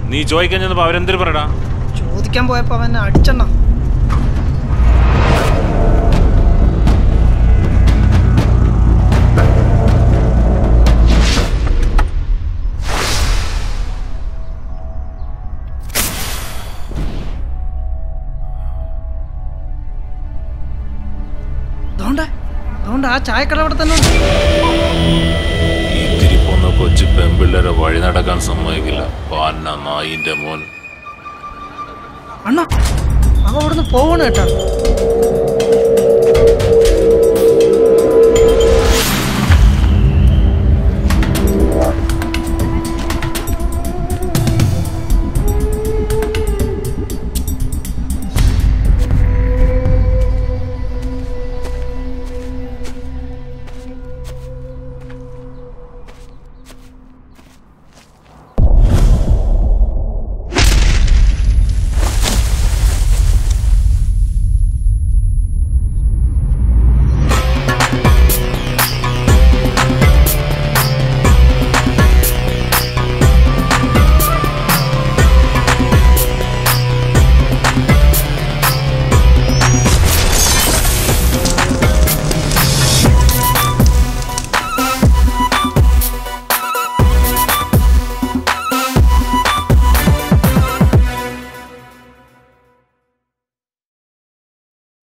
നീ ചോദിക്കാൻ ചെന്നപ്പോ അവരെന്തിനു പറയടാ ചോദിക്കാൻ പോയപ്പോ അവൻ എന്നെ അടിച്ചെണ്ണ അതുകൊണ്ട് അതുകൊണ്ട് ആ ചായക്കട അവിടെ തന്നെ ഉണ്ട് ഇത്തിരി പോന്ന കൊച്ചു പെമ്പിള്ളേരെ വഴി നടക്കാൻ സമ്മതിക്കില്ല പാന്ന നായിന്റെ മോൻ അണ്ണ അവ ഇവിടുന്ന് പോവണ കേട്ടാ